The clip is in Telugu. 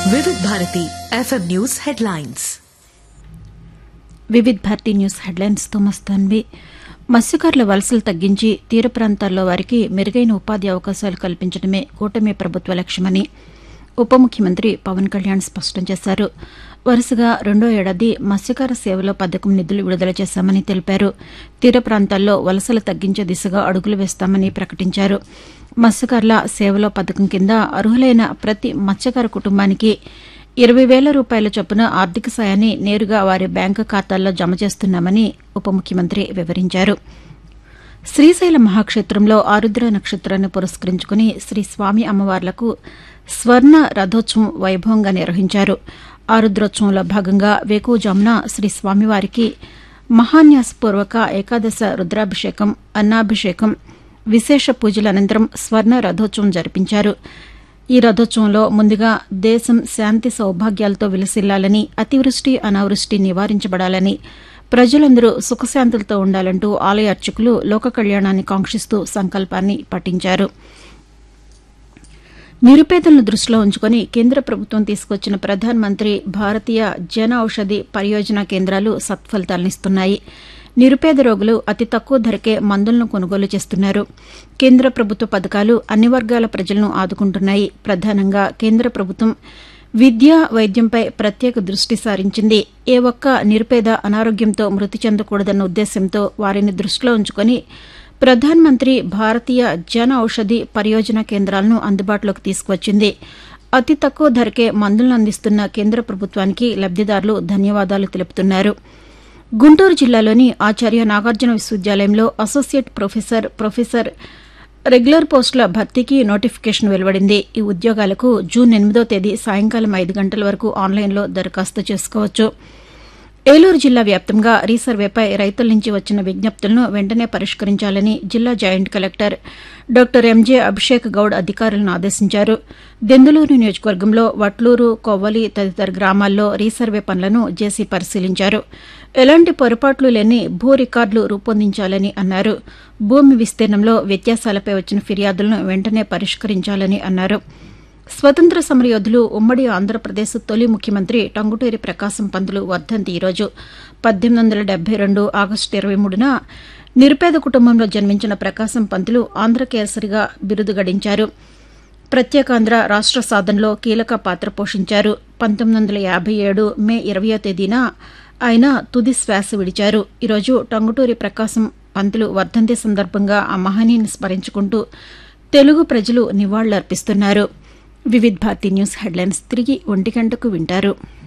వివిధ Bharati FM news headlines Vividh Bharati news హెడ్లైన్స్తో మస్తాన్వి మత్స్యకారుల వలసలు తగ్గించి తీర ప్రాంతాల్లో వారికి మెరుగైన ఉపాధి అవకాశాలు కల్పించడమే కూటమి ప్రభుత్వ లక్ష్యమని ఉప ముఖ్యమంత్రి పవన్ కళ్యాణ్ స్పష్టం చేశారు వరుసగా రెండో ఏడాది మత్స్యకార సేవలో పథకం నిధులు విడుదల చేశామని తెలిపారు తీర ప్రాంతాల్లో వలసలు తగ్గించే దిశగా అడుగులు వేస్తామని ప్రకటించారు మత్స్యకారుల సేవలో పథకం కింద అర్హులైన ప్రతి మత్స్యకార కుటుంబానికి ఇరవై వేల రూపాయల చొప్పున ఆర్థిక సాయాన్ని నేరుగా వారి బ్యాంకు ఖాతాల్లో జమ చేస్తున్నామని ఉప ముఖ్యమంత్రి వివరించారు శ్రీశైల మహాక్షేత్రంలో ఆరుద్ర నక్షత్రాన్ని పురస్కరించుకుని శ్రీ స్వామి అమ్మవార్లకు స్వర్ణ రథోత్సవం వైభవంగా నిర్వహించారు ఆరుద్రోత్సవంలో భాగంగా వేకువజామున శ్రీ స్వామివారికి మహాన్యాసపూర్వక ఏకాదశ రుద్రాభిషేకం అన్నాభిషేకం విశేష పూజల అనంతరం స్వర్ణ రథోత్సవం జరిపించారు ఈ రథోత్సవంలో ముందుగా దేశం శాంతి సౌభాగ్యాలతో విలసిల్లాలని అతివృష్టి అనావృష్టి నివారించబడాలని ప్రజలందరూ సుఖశాంతులతో ఉండాలంటూ ఆలయ అర్చకులు లోక కళ్యాణాన్ని కాంక్షిస్తూ సంకల్పాన్ని పఠించారు నిరుపేదలను దృష్టిలో ఉంచుకుని కేంద్ర ప్రభుత్వం తీసుకొచ్చిన ప్రధాన్ మంత్రి భారతీయ జన ఔషధి పరియోజన కేంద్రాలు సత్ఫలితాలనిస్తున్నాయి నిరుపేద రోగులు అతి తక్కువ ధరకే మందులను కొనుగోలు చేస్తున్నారు కేంద్ర ప్రభుత్వ పథకాలు అన్ని వర్గాల ప్రజలను ఆదుకుంటున్నాయి ప్రధానంగా కేంద్ర ప్రభుత్వం విద్య వైద్యంపై ప్రత్యేక దృష్టి సారించింది ఏ ఒక్క నిరుపేద అనారోగ్యంతో మృతి చెందకూడదన్న ఉద్దేశ్యంతో వారిని దృష్టిలో ఉంచుకుని ప్రధాన్ మంత్రి భారతీయ జన ఔషధి పరియోజన కేంద్రాలను అందుబాటులోకి తీసుకువచ్చింది అతి తక్కువ ధరకే మందులను అందిస్తున్న కేంద్ర ప్రభుత్వానికి లబ్దిదారులు ధన్యవాదాలు తెలుపుతున్నారు గుంటూరు జిల్లాలోని ఆచార్య నాగార్జున విశ్వవిద్యాలయంలో అసోసియేట్ ప్రొఫెసర్ ప్రొఫెసర్ రెగ్యులర్ పోస్టుల భర్తీకి నోటిఫికేషన్ వెలువడింది ఈ ఉద్యోగాలకు జూన్ ఎనిమిదో తేదీ సాయంకాలం ఐదు గంటల వరకు ఆన్లైన్లో దరఖాస్తు చేసుకోవచ్చు ఏలూరు జిల్లా వ్యాప్తంగా రీసర్వేపై రైతుల నుంచి వచ్చిన విజ్ఞప్తులను వెంటనే పరిష్కరించాలని జిల్లా joint collector doctor M J Abhishek Goud అధికారులను ఆదేశించారు దెందులూరు నియోజకవర్గంలో వట్లూరు కొవ్వలి తదితర గ్రామాల్లో రీసర్వే పనులను జేసీ పరిశీలించారు ఎలాంటి పొరపాట్లు లేని భూ రికార్డులు రూపొందించాలని అన్నారు భూమి విస్తీర్ణంలో వ్యత్యాసాలపై వచ్చిన ఫిర్యాదులను వెంటనే పరిష్కరించాలని అన్నారు స్వతంత్ర సమరయోధులు ఉమ్మడి ఆంధ్రప్రదేశ్ తొలి ముఖ్యమంత్రి టంగుటూరి ప్రకాశం పంతులు వర్ధంతి ఈరోజు పద్దెనిమిది వందల డెబ్బై రెండు ఆగస్టు ఇరవై మూడున నిరుపేద కుటుంబంలో జన్మించిన ప్రకాశం పంతులు ఆంధ్రకేసరిగా బిరుదు గడించారు ప్రత్యేకాంధ్ర రాష్ట్ర సాధనలో కీలక పాత్ర పోషించారు పంతొమ్మిది వందల యాభై ఏడు మే ఇరవయో తేదీన ఆయన తుది శ్వాస విడిచారు ఈరోజు టంగుటూరి ప్రకాశం పంతులు వర్ధంతి సందర్భంగా ఆ మహనీయుని స్మరించుకుంటూ తెలుగు ప్రజలు నివాళులర్పిస్తున్నారు వివిధ్ భారతి న్యూస్ హెడ్లైన్స్ తిరిగి ఒంటి గంటకు వింటారు